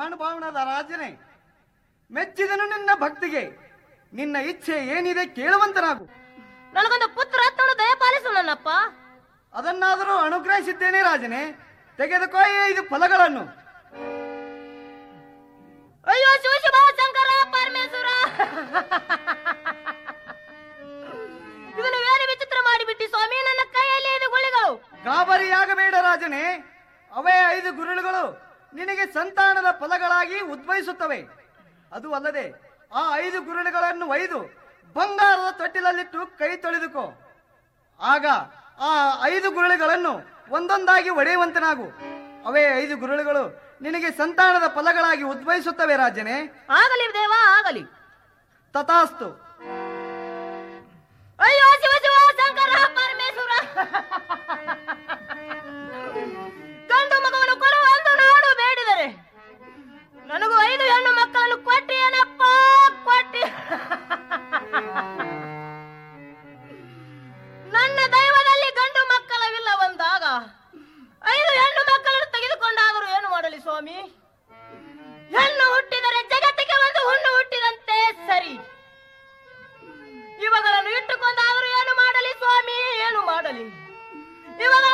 ಮಹಾನುಭಾವನಾದ ರಾಜನೇ ಮೆಚ್ಚಿದನು ನಿನ್ನ ಭಕ್ತಿಗೆ ನಿನ್ನ ಇಚ್ಛೆ ಏನಿದೆ ಕೇಳುವಂತನಾಗು ನನಗೊಂದು ಪುತ್ರ ರತ್ನವನ್ನು ದಯಪಾಲಿಸು ನನ್ನಪ್ಪ ಅದನ್ನಾದರೂ ಅನುಗ್ರಹಿಸಿದ್ದೇನೆ ರಾಜನೇ ತೆಗೆದುಕೋ ಈ ಐದು ಫಲಗಳನ್ನು ಅಯ್ಯೋ ಶಿವ ಶಂಕರ ಪರಮೇಶ್ವರ ಇದನ್ನು ಏನು ವಿಚಿತ್ರ ಮಾಡಿಬಿಟ್ಟಿ ಸ್ವಾಮಿ ನನ್ನ ಕೈಯಲ್ಲಿ ಐದು ಗುಳಿಗಳು ಗಾಬರಿಯಾಗಬೇಡ ರಾಜನೇ ಅವೇ ಐದು ಗುರುಳುಗಳು ನಿನಗೆ ಸಂತಾನದ ಫಲಗಳಾಗಿ ಉದ್ಭವಿಸುತ್ತವೆ ಅದು ಅಲ್ಲದೆ ಆ ಐದು ಗುರುಳುಗಳನ್ನು ಒಯ್ದು ಬಂಗಾರದ ತೊಟ್ಟಿಲಲ್ಲಿಟ್ಟು ಕೈ ತೊಳೆದುಕೋ ಆಗ ಆ ಐದು ಗುರುಳುಗಳನ್ನು ಒಂದೊಂದಾಗಿ ಒಡೆಯುವಂತನಾಗು ಅವೇ ಐದು ಗುರುಳುಗಳು ನಿನಗೆ ಸಂತಾನದ ಫಲಗಳಾಗಿ ಉದ್ಭವಿಸುತ್ತವೆ ರಾಜನೇ ಆಗಲಿ ದೇವ ಆಗಲಿ ತಥಾಸ್ತು ಅಯ್ಯೋ ಶಿವ ಶಿವ ಶಂಕರ ಪರಮೇಶ್ವರ ಗಂಡು ಮಗವನ್ನು ಕೊಡು ಎಂದು ನಾನು ಬೇಡಿದರೆ ನನಗೂ ಐದು ಹೆಣ್ಣು ಮಕ್ಕಳನ್ನು ಕೊಟ್ಟಿ ಏನಪ್ಪ ಕೊಟ್ಟಿ ನನ್ನ ದೈವದಲ್ಲಿ ಗಂಡು ಮಕ್ಕಳವಿಲ್ಲ ಒಂದಾಗ ಐದು ಹೆಣ್ಣು ಮಕ್ಕಳನ್ನು ತೆಗೆದುಕೊಂಡಾದರೂ ಏನು ಮಾಡಲಿ ಸ್ವಾಮಿ ಹೆಣ್ಣು ಹುಟ್ಟಿದರೆ ಜಗತ್ತಿಗೆ ಒಂದು ಹುಣ್ಣು ಹುಟ್ಟಿದಂತೆ ಸರಿ ಇವುಗಳನ್ನು ಇಟ್ಟುಕೊಂಡಾದರೂ ಏನು ಮಾಡಲಿ ಸ್ವಾಮಿ ಏನು ಮಾಡಲಿ ಇವುಗಳ